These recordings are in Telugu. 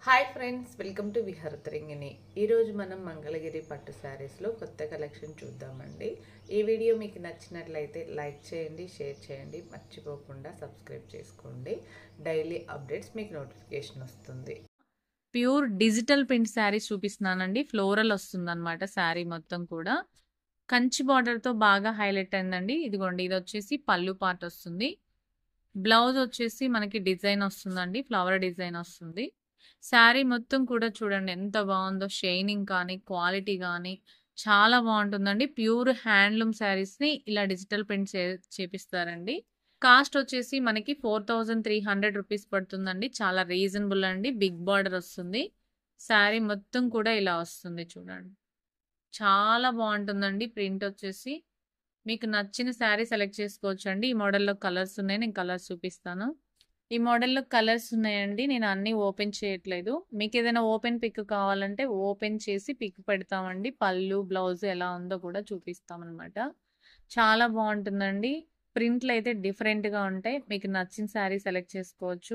Hi friends welcome to Viharatharingini ఈరోజు మనం మంగళగిరి పట్టు శారీస్లో కొత్త కలెక్షన్ చూద్దామండి ఈ వీడియో మీకు నచ్చినట్లయితే లైక్ చేయండి షేర్ చేయండి మర్చిపోకుండా సబ్స్క్రైబ్ చేసుకోండి డైలీ అప్డేట్స్ మీకు నోటిఫికేషన్ వస్తుంది ప్యూర్ డిజిటల్ ప్రింట్ శారీస్ చూపిస్తున్నానండి ఫ్లోరల్ వస్తుంది అనమాట శారీ మొత్తం కూడా కంచి బార్డర్తో బాగా హైలైట్ అయిందండి ఇదిగోండి ఇది వచ్చేసి పళ్ళు పార్ట్ వస్తుంది బ్లౌజ్ వచ్చేసి మనకి డిజైన్ వస్తుందండి ఫ్లవర్ డిజైన్ వస్తుంది శారీ మొత్తం కూడా చూడండి ఎంత బాగుందో షైనింగ్ కానీ క్వాలిటీ కానీ చాలా బాగుంటుందండి ప్యూర్ హ్యాండ్లూమ్ శారీస్ని ఇలా డిజిటల్ ప్రింట్ చే చేపిస్తారండి కాస్ట్ వచ్చేసి మనకి four thousand three hundred rupees పడుతుందండి చాలా రీజనబుల్ అండి బిగ్ బార్డర్ వస్తుంది శారీ మొత్తం కూడా ఇలా వస్తుంది చూడండి చాలా బాగుంటుందండి ప్రింట్ వచ్చేసి మీకు నచ్చిన శారీ సెలెక్ట్ చేసుకోవచ్చు అండి ఈ మోడల్లో కలర్స్ ఉన్నాయి నేను కలర్స్ చూపిస్తాను ఈ మోడల్లో కలర్స్ ఉన్నాయండి నేను అన్నీ ఓపెన్ చేయట్లేదు మీకు ఏదైనా ఓపెన్ పిక్ కావాలంటే ఓపెన్ చేసి పిక్ పెడతామండి పళ్ళు బ్లౌజ్ ఎలా ఉందో కూడా చూపిస్తామన్నమాట చాలా బాగుంటుందండి ప్రింట్లు అయితే డిఫరెంట్గా ఉంటాయి మీకు నచ్చిన శారీ సెలెక్ట్ చేసుకోవచ్చు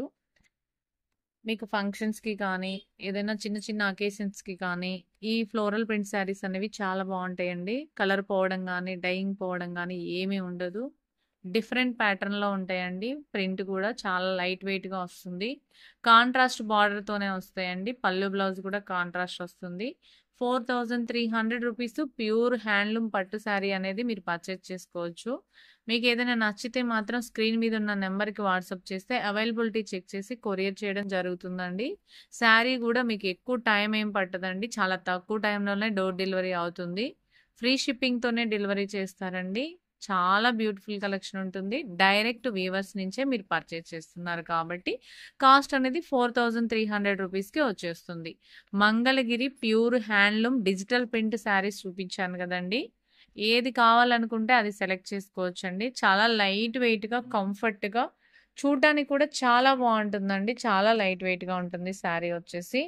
మీకు ఫంక్షన్స్కి కానీ ఏదైనా చిన్న చిన్న అకేషన్స్కి కానీ ఈ ఫ్లోరల్ ప్రింట్ శారీస్ అనేవి చాలా బాగుంటాయండి కలర్ పోవడం కానీ డైయింగ్ పోవడం కానీ ఏమీ ఉండదు డిఫరెంట్ ప్యాటర్న్లో ఉంటాయండి ప్రింట్ కూడా చాలా లైట్ వెయిట్గా వస్తుంది కాంట్రాస్ట్ బార్డర్తోనే వస్తాయండి పళ్ళు బ్లౌజ్ కూడా కాంట్రాస్ట్ వస్తుంది four thousand three hundred rupees pure handloom పట్టు శారీ అనేది మీరు పర్చేస్ చేసుకోవచ్చు మీకు ఏదైనా నచ్చితే మాత్రం స్క్రీన్ మీద ఉన్న నెంబర్కి వాట్సాప్ చేస్తే అవైలబిలిటీ చెక్ చేసి కొరియర్ చేయడం జరుగుతుందండి శారీ కూడా మీకు ఎక్కువ టైం ఏం పట్టదండి చాలా తక్కువ టైంలోనే డోర్ డెలివరీ అవుతుంది ఫ్రీ షిప్పింగ్తోనే డెలివరీ చేస్తారండి చాలా బ్యూటిఫుల్ కలెక్షన్ ఉంటుంది డైరెక్ట్ వీవర్స్ నుంచే మీరు పర్చేస్ చేస్తున్నారు కాబట్టి కాస్ట్ అనేది ఫోర్ థౌజండ్ త్రీ హండ్రెడ్ రూపీస్కి వచ్చేస్తుంది Mangalagiri pure handloom digital print sarees చూపించాను కదండి ఏది కావాలనుకుంటే అది సెలెక్ట్ చేసుకోవచ్చు అండి చాలా లైట్ వెయిట్గా కంఫర్ట్గా చూడటానికి కూడా చాలా బాగుంటుందండి చాలా లైట్ వెయిట్గా ఉంటుంది శారీ వచ్చేసి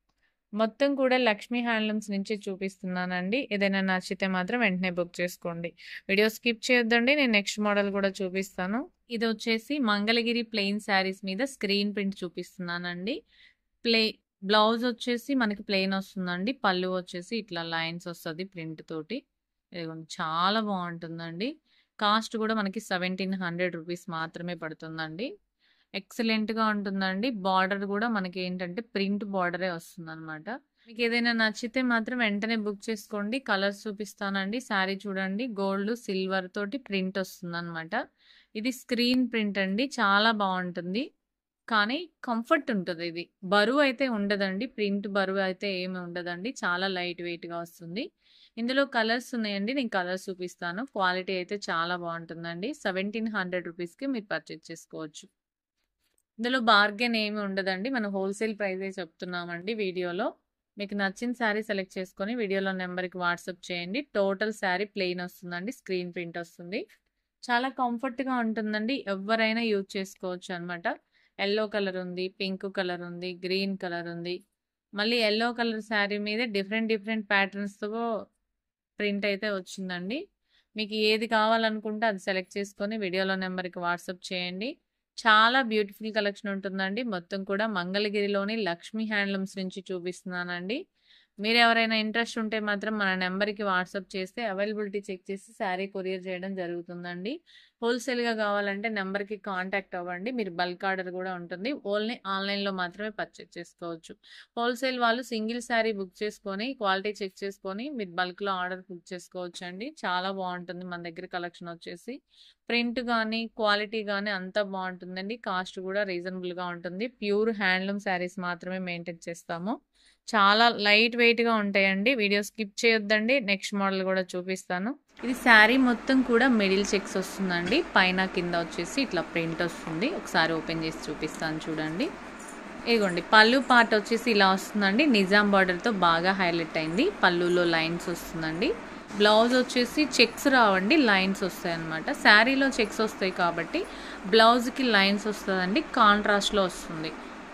మొత్తం కూడా లక్ష్మీ హ్యాండ్లూమ్స్ నుంచి చూపిస్తున్నానండి ఏదైనా నచ్చితే మాత్రం వెంటనే బుక్ చేసుకోండి వీడియో స్కిప్ చేయొద్దండి నేను నెక్స్ట్ మోడల్ కూడా చూపిస్తాను ఇది వచ్చేసి మంగళగిరి ప్లెయిన్ శారీస్ మీద స్క్రీన్ ప్రింట్ చూపిస్తున్నానండి ప్లే బ్లౌజ్ వచ్చేసి మనకి ప్లెయిన్ వస్తుందండి పళ్ళు వచ్చేసి ఇట్లా లైన్స్ వస్తుంది ప్రింట్ తోటి ఇదిగోండి చాలా బాగుంటుందండి కాస్ట్ కూడా మనకి సెవెంటీన్ హండ్రెడ్ రూపీస్ మాత్రమే పడుతుందండి ఎక్సలెంట్గా ఉంటుందండి బార్డర్ కూడా మనకి ఏంటంటే ప్రింట్ బార్డరే వస్తుంది అనమాట మీకు ఏదైనా నచ్చితే మాత్రం వెంటనే బుక్ చేసుకోండి కలర్స్ చూపిస్తానండి శారీ చూడండి గోల్డ్ సిల్వర్ తోటి ప్రింట్ వస్తుంది అనమాట ఇది స్క్రీన్ ప్రింట్ అండి చాలా బాగుంటుంది కానీ కంఫర్ట్ ఉంటుంది ఇది బరువు అయితే ఉండదండి ప్రింట్ బరువు అయితే ఏమి ఉండదండి చాలా లైట్ వెయిట్గా వస్తుంది ఇందులో కలర్స్ ఉన్నాయండి నేను కలర్స్ చూపిస్తాను క్వాలిటీ అయితే చాలా బాగుంటుందండి సెవెంటీన్ హండ్రెడ్ రూపీస్కి మీరు పర్చేస్ చేసుకోవచ్చు ఇందులో బార్గెన్ ఏమి ఉండదండి మనం హోల్సేల్ ప్రైజే చెప్తున్నామండి వీడియోలో మీకు నచ్చిన శారీ సెలెక్ట్ చేసుకొని వీడియోలో నెంబర్కి వాట్సాప్ చేయండి టోటల్ శారీ ప్లెయిన్ వస్తుందండి స్క్రీన్ ప్రింట్ వస్తుంది చాలా కంఫర్ట్గా ఉంటుందండి ఎవరైనా యూజ్ చేసుకోవచ్చు అనమాట ఎల్లో కలర్ ఉంది పింక్ కలర్ ఉంది గ్రీన్ కలర్ ఉంది మళ్ళీ ఎల్లో కలర్ శారీ మీద డిఫరెంట్ డిఫరెంట్ ప్యాటర్న్స్తో ప్రింట్ అయితే వచ్చిందండి మీకు ఏది కావాలనుకుంటే అది సెలెక్ట్ చేసుకొని వీడియోలో నెంబర్కి వాట్సాప్ చేయండి చాలా బ్యూటిఫుల్ కలెక్షన్ ఉంటుందండి మొత్తం కూడా మంగళగిరిలోని లక్ష్మీ హ్యాండ్లూమ్స్ నుంచి చూపిస్తున్నానండి మీరు ఎవరైనా ఇంట్రెస్ట్ ఉంటే మాత్రం మన నెంబర్కి వాట్సాప్ చేస్తే అవైలబిలిటీ చెక్ చేసి శారీ కొరియర్ చేయడం జరుగుతుందండి హోల్సేల్గా కావాలంటే నెంబర్కి కాంటాక్ట్ అవ్వండి మీరు బల్క్ ఆర్డర్ కూడా ఉంటుంది ఓన్లీ ఆన్లైన్లో మాత్రమే పర్చేస్ చేసుకోవచ్చు హోల్సేల్ వాళ్ళు సింగిల్ శారీ బుక్ చేసుకొని క్వాలిటీ చెక్ చేసుకొని మీరు బల్క్లో ఆర్డర్ బుక్ చేసుకోవచ్చు అండి చాలా బాగుంటుంది మన దగ్గర కలెక్షన్ వచ్చేసి ప్రింట్ కానీ క్వాలిటీ కానీ అంతా బాగుంటుందండి కాస్ట్ కూడా రీజనబుల్గా ఉంటుంది ప్యూర్ హ్యాండ్లూమ్ శారీస్ మాత్రమే మెయింటైన్ చేస్తాము చాలా లైట్ వెయిట్గా ఉంటాయండి వీడియో స్కిప్ చేయొద్దండి నెక్స్ట్ మోడల్ కూడా చూపిస్తాను ఇది శారీ మొత్తం కూడా మిడిల్ చెక్స్ వస్తుందండి పైన కింద వచ్చేసి ఇట్లా ప్రింట్ వస్తుంది ఒకసారి ఓపెన్ చేసి చూపిస్తాను చూడండి ఇదిగోండి పళ్ళు పార్ట్ వచ్చేసి ఇలా వస్తుందండి నిజాం బార్డర్తో బాగా హైలైట్ అయింది పళ్ళులో లైన్స్ వస్తుందండి బ్లౌజ్ వచ్చేసి చెక్స్ రావండి లైన్స్ వస్తాయి అనమాట శారీలో చెక్స్ వస్తాయి కాబట్టి బ్లౌజ్కి లైన్స్ వస్తుందండి కాంట్రాస్ట్లో వస్తుంది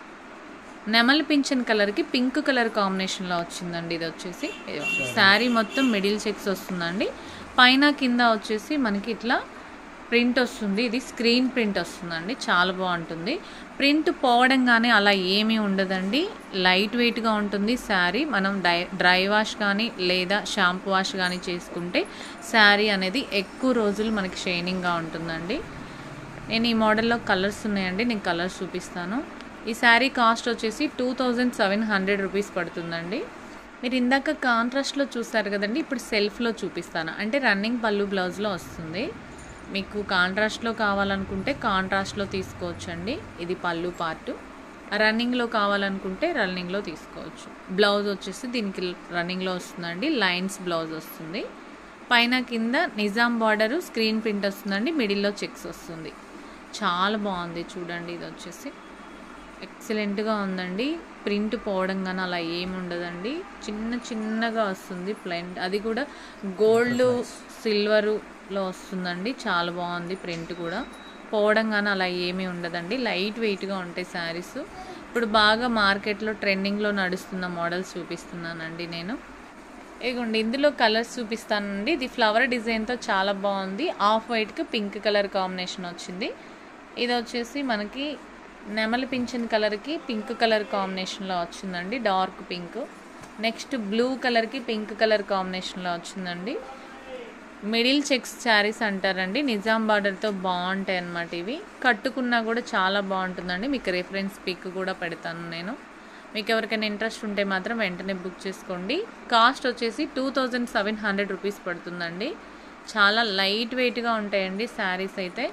నెమలి పింఛన్ కలర్కి పింక్ కలర్ కాంబినేషన్లో వచ్చిందండి ఇది వచ్చేసి శారీ మొత్తం మిడిల్ చెక్స్ వస్తుందండి పైన కింద వచ్చేసి మనకి ఇట్లా ప్రింట్ వస్తుంది ఇది స్క్రీన్ ప్రింట్ వస్తుందండి చాలా బాగుంటుంది ప్రింట్ పోవడం కానీ అలా ఏమీ ఉండదండి లైట్ వెయిట్గా ఉంటుంది శారీ మనం డై డ్రై వాష్ కానీ లేదా షాంపూ వాష్ కానీ చేసుకుంటే శారీ అనేది ఎక్కువ రోజులు మనకి షైనింగ్గా ఉంటుందండి నేను ఈ మోడల్లో కలర్స్ ఉన్నాయండి నేను కలర్స్ చూపిస్తాను ఈ శారీ కాస్ట్ వచ్చేసి two thousand seven hundred rupees పడుతుందండి మీరు ఇందాక కాంట్రాస్ట్లో చూసారు కదండి ఇప్పుడు సెల్ఫ్లో చూపిస్తాను అంటే రన్నింగ్ పళ్ళు బ్లౌజ్లో వస్తుంది మీకు కాంట్రాస్ట్లో కావాలనుకుంటే కాంట్రాస్ట్లో తీసుకోవచ్చండి ఇది పళ్ళు పార్ట్ రన్నింగ్లో కావాలనుకుంటే రన్నింగ్లో తీసుకోవచ్చు బ్లౌజ్ వచ్చేసి దీనికి రన్నింగ్లో వస్తుందండి లైన్స్ బ్లౌజ్ వస్తుంది పైన కింద నిజాం బార్డరు స్క్రీన్ ప్రింట్ వస్తుందండి మిడిల్లో చెక్స్ వస్తుంది చాలా బాగుంది చూడండి ఇది వచ్చేసి ఎక్సలెంట్గా ఉందండి ప్రింట్ పోవడం కానీ అలా ఏమి ఉండదండి చిన్న చిన్నగా వస్తుంది ప్లెయిన్ అది కూడా గోల్డ్ సిల్వరులో వస్తుందండి చాలా బాగుంది ప్రింట్ కూడా పోవడం కానీ అలా ఏమీ ఉండదండి లైట్ వెయిట్గా ఉంటాయి శారీస్ ఇప్పుడు బాగా మార్కెట్లో ట్రెండింగ్లో నడుస్తున్న మోడల్స్ చూపిస్తున్నానండి నేను ఇగోండి ఇందులో కలర్స్ చూపిస్తానండి ఇది ఫ్లవర్ డిజైన్తో చాలా బాగుంది ఆఫ్ వైట్కి పింక్ కలర్ కాంబినేషన్ వచ్చింది ఇది వచ్చేసి మనకి నెమలి పింఛన్ కలర్కి పింక్ కలర్ కాంబినేషన్లో వచ్చిందండి డార్క్ పింక్ నెక్స్ట్ బ్లూ కలర్కి పింక్ కలర్ కాంబినేషన్లో వచ్చిందండి మిడిల్ చెక్స్ శారీస్ అంటారండి నిజాం బార్డర్తో బాగుంటాయి అన్నమాట ఇవి కట్టుకున్నా కూడా చాలా బాగుంటుందండి మీకు రెఫరెన్స్ పిక్ కూడా పెడతాను నేను మీకు ఎవరికైనా ఇంట్రెస్ట్ ఉంటే మాత్రం వెంటనే బుక్ చేసుకోండి కాస్ట్ వచ్చేసి two thousand seven hundred rupees పడుతుందండి చాలా లైట్ వెయిట్గా ఉంటాయండి శారీస్ అయితే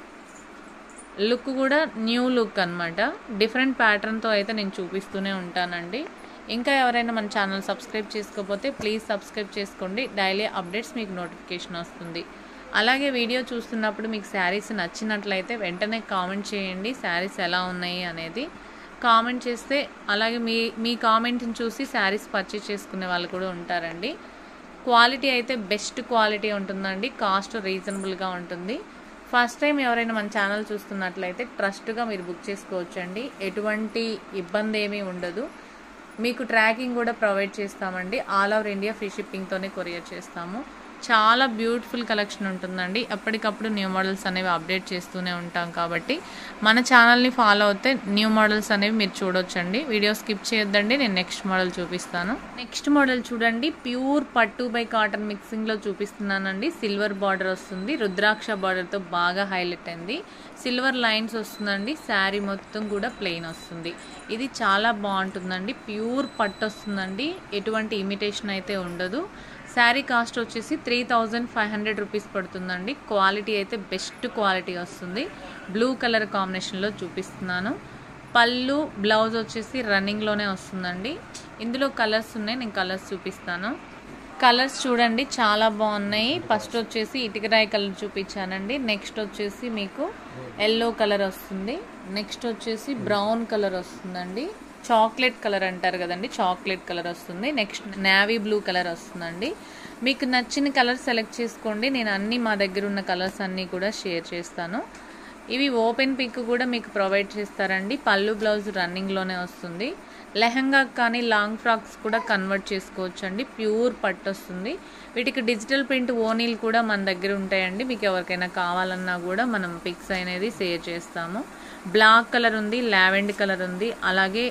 లుక్ కూడా న్యూ లుక్ అనమాట డిఫరెంట్ ప్యాటర్న్తో అయితే నేను చూపిస్తూనే ఉంటానండి ఇంకా ఎవరైనా మన ఛానల్ సబ్స్క్రైబ్ చేసుకోకపోతే ప్లీజ్ సబ్స్క్రైబ్ చేసుకోండి డైలీ అప్డేట్స్ మీకు నోటిఫికేషన్ వస్తుంది అలాగే వీడియో చూస్తున్నప్పుడు మీకు శారీస్ నచ్చినట్లయితే వెంటనే కామెంట్ చేయండి శారీస్ ఎలా ఉన్నాయి అనేది కామెంట్ చేస్తే అలాగే మీ మీ కామెంట్ని చూసి శారీస్ పర్చేస్ చేసుకునే వాళ్ళు కూడా ఉంటారండి క్వాలిటీ అయితే బెస్ట్ క్వాలిటీ ఉంటుందండి కాస్ట్ రీజనబుల్గా ఉంటుంది ఫస్ట్ టైం ఎవరైనా మన ఛానల్ చూస్తున్నట్లయితే ట్రస్ట్గా మీరు బుక్ చేసుకోవచ్చండి ఎటువంటి ఇబ్బంది ఏమీ ఉండదు మీకు ట్రాకింగ్ కూడా ప్రొవైడ్ చేస్తామండి ఆల్ ఓవర్ ఇండియా ఫ్రీ షిప్పింగ్తోనే కొరియర్ చేస్తాము చాలా బ్యూటిఫుల్ కలెక్షన్ ఉంటుందండి ఎప్పటికప్పుడు న్యూ మోడల్స్ అనేవి అప్డేట్ చేస్తూనే ఉంటాం కాబట్టి మన ఛానల్ని ఫాలో అవుతే న్యూ మోడల్స్ అనేవి మీరు చూడొచ్చండి వీడియో స్కిప్ చేయొద్దండి నేను నెక్స్ట్ మోడల్ చూపిస్తాను నెక్స్ట్ మోడల్ చూడండి ప్యూర్ పట్టు బై కాటన్ మిక్సింగ్లో చూపిస్తున్నానండి సిల్వర్ బార్డర్ వస్తుంది రుద్రాక్ష బార్డర్తో బాగా హైలైట్ అయింది సిల్వర్ లైన్స్ వస్తుందండి శారీ మొత్తం కూడా ప్లెయిన్ వస్తుంది ఇది చాలా బాగుంటుందండి ప్యూర్ పట్టు వస్తుందండి ఎటువంటి ఇమిటేషన్ అయితే ఉండదు శారీ కాస్ట్ వచ్చేసి three thousand five hundred rupees పడుతుందండి క్వాలిటీ అయితే బెస్ట్ క్వాలిటీ వస్తుంది బ్లూ కలర్ కాంబినేషన్లో చూపిస్తున్నాను పళ్ళు బ్లౌజ్ వచ్చేసి రన్నింగ్లోనే వస్తుందండి ఇందులో కలర్స్ ఉన్నాయి నేను కలర్స్ చూపిస్తాను కలర్స్ చూడండి చాలా బాగున్నాయి ఫస్ట్ వచ్చేసి ఇటుకరాయి కలర్ చూపించానండి నెక్స్ట్ వచ్చేసి మీకు ఎల్లో కలర్ వస్తుంది నెక్స్ట్ వచ్చేసి బ్రౌన్ కలర్ వస్తుందండి చాక్లెట్ కలర్ అంటారు కదండి చాక్లెట్ కలర్ వస్తుంది నెక్స్ట్ నావీ బ్లూ కలర్ వస్తుందండి మీకు నచ్చిన కలర్ సెలెక్ట్ చేసుకోండి నేను అన్ని మా దగ్గర ఉన్న కలర్స్ అన్నీ కూడా షేర్ చేస్తాను ఇవి ఓపెన్ పిక్ కూడా మీకు ప్రొవైడ్ చేస్తారండి పళ్ళు బ్లౌజ్ రన్నింగ్లోనే వస్తుంది లెహంగా కానీ లాంగ్ ఫ్రాక్స్ కూడా కన్వర్ట్ చేసుకోవచ్చు అండి ప్యూర్ పట్టు వస్తుంది వీటికి డిజిటల్ ప్రింట్ ఓనీలు కూడా మన దగ్గర ఉంటాయండి మీకు ఎవరికైనా కావాలన్నా కూడా మనం పిక్స్ అనేది షేర్ చేస్తాము బ్లాక్ కలర్ ఉంది లావెండ్ కలర్ ఉంది అలాగే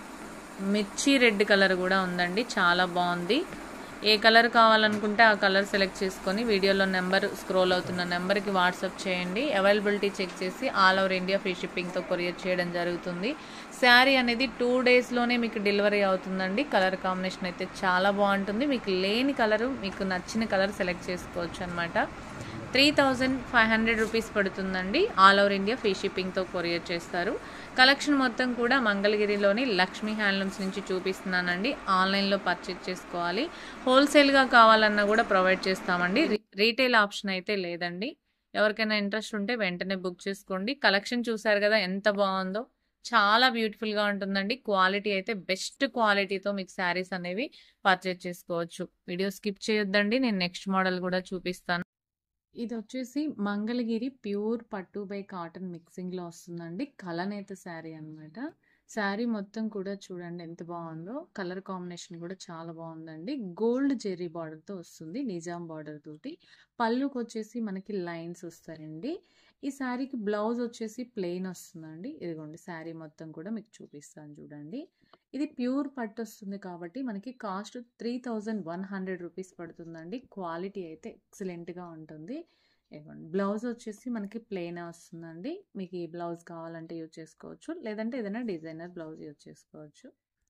మిర్చి రెడ్ కలర్ కూడా ఉందండి చాలా బాగుంది ఏ కలర్ కావాలనుకుంటే ఆ కలర్ సెలెక్ట్ చేసుకొని వీడియోలో నెంబర్ స్క్రోల్ అవుతున్న నెంబర్కి వాట్సాప్ చేయండి అవైలబిలిటీ చెక్ చేసి ఆల్ ఓవర్ ఇండియా ఫ్రీ షిప్పింగ్తో కొరియర్ చేయడం జరుగుతుంది శారీ అనేది టూ డేస్లోనే మీకు డెలివరీ అవుతుందండి కలర్ కాంబినేషన్ అయితే చాలా బాగుంటుంది మీకు లేని కలరు మీకు నచ్చిన కలర్ సెలెక్ట్ చేసుకోవచ్చు అనమాట three thousand five hundred rupees పడుతుందండి ఆల్ ఓవర్ ఇండియా ఫ్రీ షిప్పింగ్తో కొరియర్ చేస్తారు కలెక్షన్ మొత్తం కూడా మంగళగిరిలోని లక్ష్మీ హ్యాండ్లూమ్స్ నుంచి చూపిస్తున్నానండి ఆన్లైన్లో పర్చేజ్ చేసుకోవాలి హోల్సేల్గా కావాలన్నా కూడా ప్రొవైడ్ చేస్తామండి రీటైల్ ఆప్షన్ అయితే లేదండి ఎవరికైనా ఇంట్రెస్ట్ ఉంటే వెంటనే బుక్ చేసుకోండి కలెక్షన్ చూసారు కదా ఎంత బాగుందో చాలా బ్యూటిఫుల్గా ఉంటుందండి క్వాలిటీ అయితే బెస్ట్ క్వాలిటీతో మీకు శారీస్ అనేవి పర్చేజ్ చేసుకోవచ్చు వీడియో స్కిప్ చేయొద్దండి నేను నెక్స్ట్ మోడల్ కూడా చూపిస్తాను ఇది వచ్చేసి మంగళగిరి ప్యూర్ పట్టు బై కాటన్ మిక్సింగ్లో వస్తుందండి కలనేత శారీ అనమాట శారీ మొత్తం కూడా చూడండి ఎంత బాగుందో కలర్ కాంబినేషన్ కూడా చాలా బాగుందండి గోల్డ్ జెర్రీ బార్డర్తో వస్తుంది నిజాం బార్డర్ తోటి పళ్ళుకి వచ్చేసి మనకి లైన్స్ వస్తాయండి ఈ శారీకి బ్లౌజ్ వచ్చేసి ప్లెయిన్ వస్తుందండి ఇదిగోండి శారీ మొత్తం కూడా మీకు చూపిస్తాను చూడండి ఇది ప్యూర్ పట్టు వస్తుంది కాబట్టి మనకి cost three thousand one hundred rupees పడుతుందండి క్వాలిటీ అయితే ఎక్సలెంట్గా ఉంటుంది ఇదిగోండి బ్లౌజ్ వచ్చేసి మనకి ప్లెయిన్ వస్తుందండి మీకు ఈ బ్లౌజ్ కావాలంటే యూజ్ చేసుకోవచ్చు లేదంటే ఏదైనా డిజైనర్ బ్లౌజ్ యూజ్ చేసుకోవచ్చు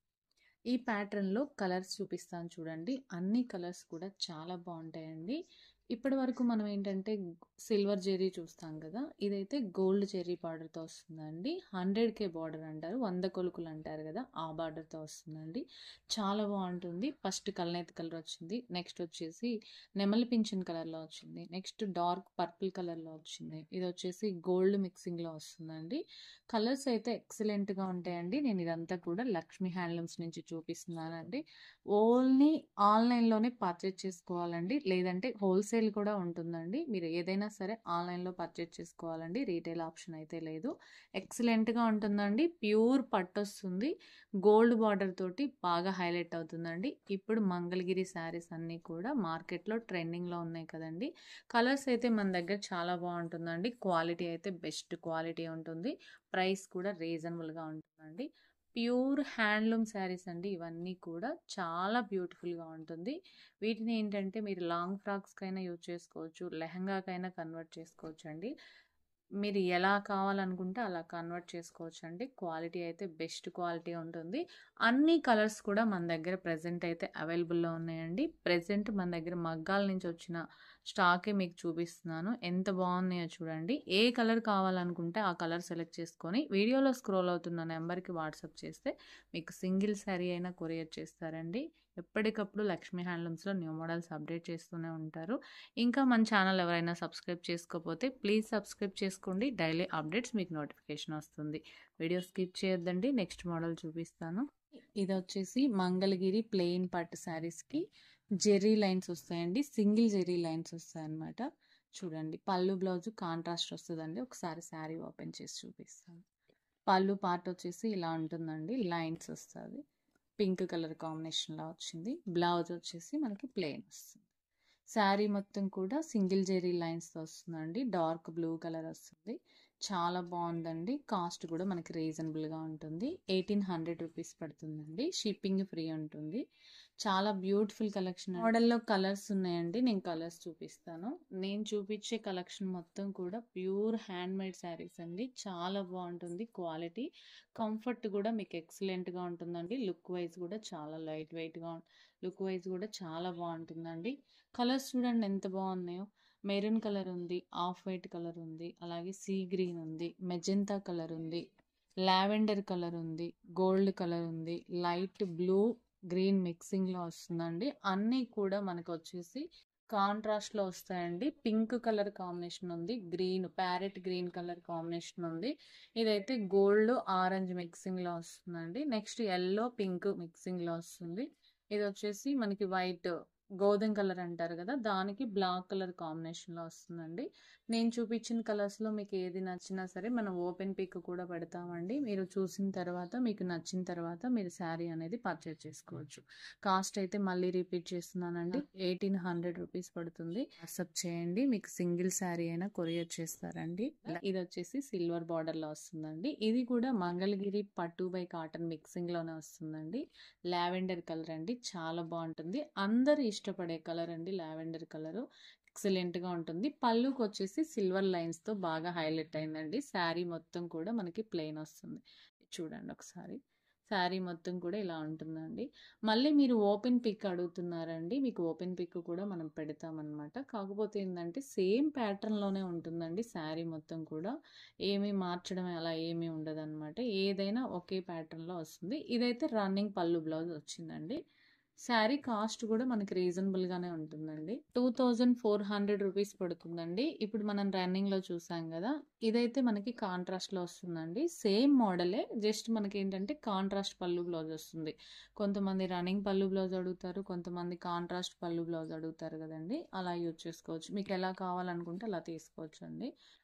ఈ ప్యాటర్న్లో కలర్స్ చూపిస్తాను చూడండి అన్ని కలర్స్ కూడా చాలా బాగుంటాయండి ఇప్పటి వరకు మనం ఏంటంటే సిల్వర్ జెర్రీ చూస్తాం కదా ఇదైతే గోల్డ్ జెర్రీ బార్డర్తో వస్తుందండి హండ్రెడ్ కే బార్డర్ అంటారు వంద కొలుకులు అంటారు కదా ఆ బార్డర్తో వస్తుందండి చాలా బాగుంటుంది ఫస్ట్ కల్నేతి కలర్ వచ్చింది నెక్స్ట్ వచ్చేసి నెమలి పింఛన్ కలర్లో వచ్చింది నెక్స్ట్ డార్క్ పర్పుల్ కలర్లో వచ్చింది ఇది వచ్చేసి గోల్డ్ మిక్సింగ్లో వస్తుందండి కలర్స్ అయితే ఎక్సలెంట్గా ఉంటాయండి నేను ఇదంతా కూడా లక్ష్మీ హ్యాండ్లూమ్స్ నుంచి చూపిస్తున్నానండి ఓన్లీ ఆన్లైన్లోనే పర్చేజ్ చేసుకోవాలండి లేదంటే హోల్సేల్ కూడా ఉంటుందండి మీరు ఏదైనా సరే ఆన్లైన్లో పర్చేజ్ చేసుకోవాలండి రీటైల్ ఆప్షన్ అయితే లేదు ఎక్సలెంట్గా ఉంటుందండి ప్యూర్ పట్టు వస్తుంది గోల్డ్ బార్డర్ తోటి బాగా హైలైట్ అవుతుందండి ఇప్పుడు మంగళగిరి శారీస్ అన్నీ కూడా మార్కెట్లో ట్రెండింగ్లో ఉన్నాయి కదండి కలర్స్ అయితే మన దగ్గర చాలా బాగుంటుందండి క్వాలిటీ అయితే బెస్ట్ క్వాలిటీ ఉంటుంది ప్రైస్ కూడా రీజనబుల్గా ఉంటుందండి ప్యూర్ హ్యాండ్లూమ్ శారీస్ అండి ఇవన్నీ కూడా చాలా బ్యూటిఫుల్గా ఉంటుంది వీటిని ఏంటంటే మీరు లాంగ్ ఫ్రాక్స్కైనా యూజ్ చేసుకోవచ్చు లెహంగాకైనా కన్వర్ట్ చేసుకోవచ్చు అండి మీరు ఎలా కావాలనుకుంటే అలా కన్వర్ట్ చేసుకోవచ్చు అండి క్వాలిటీ అయితే బెస్ట్ క్వాలిటీ ఉంటుంది అన్ని కలర్స్ కూడా మన దగ్గర ప్రజెంట్ అయితే అవైలబుల్లో ఉన్నాయండి ప్రజెంట్ మన దగ్గర మగ్గాల నుంచి వచ్చిన స్టాకే మీకు చూపిస్తున్నాను ఎంత బాగున్నాయో చూడండి ఏ కలర్ కావాలనుకుంటే ఆ కలర్ సెలెక్ట్ చేసుకొని వీడియోలో స్క్రోల్ అవుతున్న నెంబర్కి వాట్సాప్ చేస్తే మీకు సింగిల్ శారీ అయినా కొరియర్ చేస్తారండి ఎప్పటికప్పుడు లక్ష్మీ హ్యాండ్లూమ్స్లో న్యూ మోడల్స్ అప్డేట్ చేస్తూనే ఉంటారు ఇంకా మన ఛానల్ ఎవరైనా సబ్స్క్రైబ్ చేసుకోకపోతే ప్లీజ్ సబ్స్క్రైబ్ చేసుకోండి డైలీ అప్డేట్స్ మీకు నోటిఫికేషన్ వస్తుంది వీడియో స్కిప్ చేయొద్దండి నెక్స్ట్ మోడల్ చూపిస్తాను ఇది వచ్చేసి మంగళగిరి ప్లెయిన్ పట్టు శారీస్కి జెర్రీ లైన్స్ వస్తాయండి సింగిల్ జెర్రీ లైన్స్ వస్తాయి అన్నమాట చూడండి పళ్ళు బ్లౌజ్ కాంట్రాస్ట్ వస్తుందండి ఒకసారి శారీ ఓపెన్ చేసి చూపిస్తాను పళ్ళు పార్ట్ వచ్చేసి ఇలా ఉంటుందండి లైన్స్ వస్తుంది పింక్ కలర్ కాంబినేషన్లో వచ్చింది బ్లౌజ్ వచ్చేసి మనకి ప్లెయిన్ వస్తుంది శారీ మొత్తం కూడా సింగిల్ జెరీ లైన్స్తో వస్తుందండి డార్క్ బ్లూ కలర్ వస్తుంది చాలా బాగుందండి కాస్ట్ కూడా మనకి రీజనబుల్గా ఉంటుంది ఎయిటీన్ హండ్రెడ్ రూపీస్ పడుతుందండి షిప్పింగ్ ఫ్రీ ఉంటుంది చాలా బ్యూటిఫుల్ కలెక్షన్ మోడల్లో కలర్స్ ఉన్నాయండి నేను కలర్స్ చూపిస్తాను నేను చూపించే కలెక్షన్ మొత్తం కూడా ప్యూర్ హ్యాండ్ మేడ్ శారీస్ అండి చాలా బాగుంటుంది క్వాలిటీ కంఫర్ట్ కూడా మీకు ఎక్సలెంట్గా ఉంటుందండి లుక్ వైజ్ కూడా చాలా లైట్ వెయిట్గా లుక్ వైజ్ కూడా చాలా బాగుంటుందండి కలర్స్ చూడండి ఎంత బాగున్నాయో మెరూన్ కలర్ ఉంది ఆఫ్ వైట్ కలర్ ఉంది అలాగే సీ గ్రీన్ ఉంది మెజెంతా కలర్ ఉంది లావెండర్ కలర్ ఉంది గోల్డ్ కలర్ ఉంది లైట్ బ్లూ గ్రీన్ మిక్సింగ్లో వస్తుందండి అన్నీ కూడా మనకు వచ్చేసి కాంట్రాస్ట్లో వస్తాయండి పింక్ కలర్ కాంబినేషన్ ఉంది green parrot green colour combination ఉంది ఇదైతే గోల్డ్ ఆరెంజ్ మిక్సింగ్లో వస్తుందండి నెక్స్ట్ ఎల్లో పింక్ మిక్సింగ్లో వస్తుంది ఇది వచ్చేసి మనకి వైట్ గోధుమ కలర్ అంటారు కదా దానికి బ్లాక్ కలర్ కాంబినేషన్లో వస్తుందండి నేను చూపించిన కలర్స్లో మీకు ఏది నచ్చినా సరే మనం ఓపెన్ పిక్ కూడా పెడతామండి మీరు చూసిన తర్వాత మీకు నచ్చిన తర్వాత మీరు శారీ అనేది పర్చేజ్ చేసుకోవచ్చు కాస్ట్ అయితే మళ్ళీ రిపీట్ చేస్తున్నానండి ఎయిటీన్ హండ్రెడ్ రూపీస్ పడుతుంది వాట్సాప్ చేయండి మీకు సింగిల్ శారీ అయినా కొరియర్ చేస్తారండి ఇది వచ్చేసి సిల్వర్ బార్డర్లో వస్తుందండి ఇది కూడా మంగళగిరి పట్టు బై కాటన్ మిక్సింగ్లోనే వస్తుందండి లావెండర్ కలర్ అండి చాలా బాగుంటుంది అందరు ఇష్టపడే కలర్ అండి లావెండర్ కలరు ఎక్సలెంట్గా ఉంటుంది పళ్ళుకి వచ్చేసి సిల్వర్ లైన్స్తో బాగా హైలైట్ అయిందండి శారీ మొత్తం కూడా మనకి ప్లెయిన్ వస్తుంది చూడండి ఒకసారి శారీ మొత్తం కూడా ఇలా ఉంటుందండి మళ్ళీ మీరు ఓపెన్ పిక్ అడుగుతున్నారండి మీకు ఓపెన్ పిక్ కూడా మనం పెడతామన్నమాట కాకపోతే ఏంటంటే సేమ్ ప్యాటర్న్లోనే ఉంటుందండి శారీ మొత్తం కూడా ఏమీ మార్చడం అలా ఏమీ ఉండదు ఏదైనా ఒకే ప్యాటర్న్లో వస్తుంది ఇదైతే రన్నింగ్ పళ్ళు బ్లౌజ్ వచ్చిందండి శారీ కాస్ట్ కూడా మనకి రీజనబుల్గానే ఉంటుందండి two thousand four hundred rupees పడుతుందండి ఇప్పుడు మనం రన్నింగ్లో చూసాం కదా ఇదైతే మనకి కాంట్రాస్ట్లో వస్తుందండి సేమ్ మోడలే జస్ట్ మనకి ఏంటంటే కాంట్రాస్ట్ పళ్ళు బ్లౌజ్ వస్తుంది కొంతమంది రన్నింగ్ పళ్ళు బ్లౌజ్ అడుగుతారు కొంతమంది కాంట్రాస్ట్ పళ్ళు బ్లౌజ్ అడుగుతారు కదండి అలా యూజ్ చేసుకోవచ్చు మీకు ఎలా కావాలనుకుంటే అలా తీసుకోవచ్చు అండి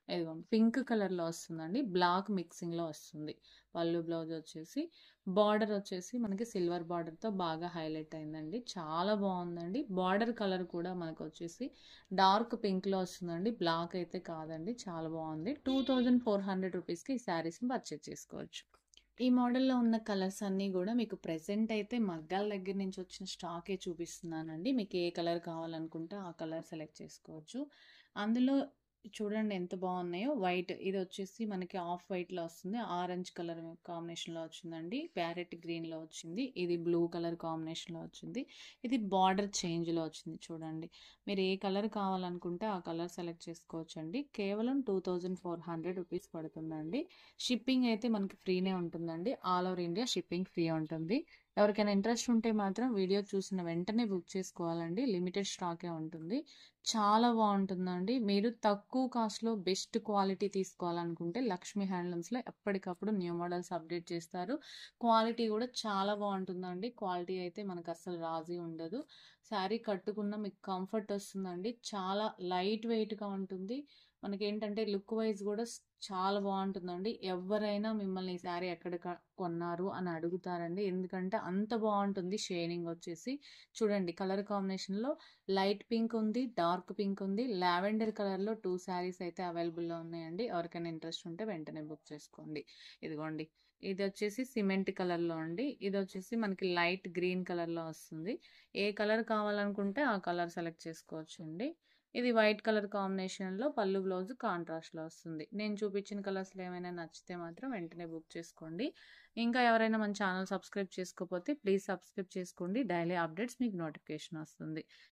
ఇదిగోండి పింక్ కలర్‌లో వస్తుందండి. బ్లాక్ మిక్సింగ్‌లో వస్తుంది. పళ్ళు బ్లౌజ్ వచ్చేసి బార్డర్ వచ్చేసి మనకి సిల్వర్ బార్డర్‌తో బాగా హైలైట్ అయిందండి. చాలా బావుందండి. బార్డర్ కలర్ కూడా మనకొచ్చేసి డార్క్ పింక్‌లో వస్తుందండి. బ్లాక్ అయితే కాదండి. చాలా బావుంది. 2400 రూపీస్‌కి ఈ శారీస్‌ని పర్చేజ్ చేసుకోవచ్చు. ఈ మోడల్‌లో ఉన్న కలర్స్ అన్నీ గూడా మీకు ప్రెజెంట్ అయితే మగ్గాల దగ్గర నుంచి వచ్చిన స్టాకే చూపిస్తున్నానండి. మీకు ఏ కలర్ కావాలనుకుంటే ఆ కలర్ సెలెక్ట్ చేసుకోవచ్చు. అందులో చూడండి ఎంత బావున్నాయో వైట్ ఇదొచ్చేసి మనకి ఆఫ్ వైట్‌లో వస్తుంది. ఆరెంజ్ కలర్ కాంబినేషన్‌లో వచ్చిందండి. ప్యారెట్ గ్రీన్‌లో వచ్చింది. ఇది బ్లూ కలర్ కాంబినేషన్‌లో వచ్చింది. ఇది బార్డర్ చేంజ్‌లో వచ్చింది చూడండి. మీరు ఏ కలర్ కావాలనుకుంటే ఆ కలర్ సెలెక్ట్ చేసుకోవచ్చండి. కేవలం 2400 రూపీస్ పడుతుందండి. షిప్పింగ్ అయితే మనకి ఫ్రీనే ఉంటుందండి. All over India shipping free ఉంటుంది. ఎవరికైనా ఇంట్రెస్ట్ ఉంటే మాత్రం వీడియో చూసిన వెంటనే బుక్ చేసుకోవాలండి. లిమిటెడ్ స్టాకే ఉంటుంది. చాలా బావుంటుందండి. మీరు తక్కువ కాస్ట్‌లో బెస్ట్ క్వాలిటీ తీసుకోవాలనుకుంటే లక్ష్మీ హ్యాండ్లూమ్స్‌లో ఎప్పటికప్పుడు న్యూ మోడల్స్ అప్డేట్ చేస్తారు. క్వాలిటీ గూడా చాలా బావుంటుందండి. క్వాలిటీ అయితే మనకస్సలు రాజీ ఉండదు. శారీ కట్టుకున్న మీకు కంఫర్ట్ వస్తుందండి. చాలా లైట్ వెయిట్‌గా ఉంటుంది. మనకేంటంటే లుక్ వైస్ గూడా స్ చాలా బావుంటుందండి. ఎవ్వరైనా మిమ్మల్ని ఈ శారీ ఎక్కడ క కొన్నారు అని అడుగుతారండి. ఎందుకంటే అంత బావుంటుంది షైనింగ్ వచ్చేసి. చూడండి కలర్ కాంబినేషన్‌లో లైట్ పింక్ ఉంది. డార్క్ పింక్ ఉంది. లావెండర్ కలర్‌లో 2 శారీస్ అయితే అవైలబుల్‌లో ఉన్నాయండి. ఎవరికైనా ఇంట్రెస్ట్ ఉంటే వెంటనే బుక్ చేసుకోండి. ఇదిగోండి. ఇదొచ్చేసి సిమెంట్ కలర్‌లో అండి. ఇదొచ్చేసి మనకి లైట్ గ్రీన్ కలర్‌లో వస్తుంది. ఏ కలర్ కావాలనుకుంటే ఆ కలర్ సెలెక్ట్ చేసుకోవచ్చండి. ఇది వైట్ కలర్ కాంబినేషన్‌లో పళ్ళు బ్లౌజ్ కాంట్రాస్ట్‌లో వస్తుంది. నేను చూపించిన కలర్స్‌లో ఏమైనా నచ్చితే మాత్రం వెంటనే బుక్ చేసుకోండి. ఇంకా ఎవరైనా మన ఛానల్ సబ్స్క్రైబ్ చేసుకోకపోతే ప్లీజ్ సబ్స్క్రైబ్ చేసుకోండి. డైలీ అప్డేట్స్ మీకు నోటిఫికేషన్ వస్తుంది.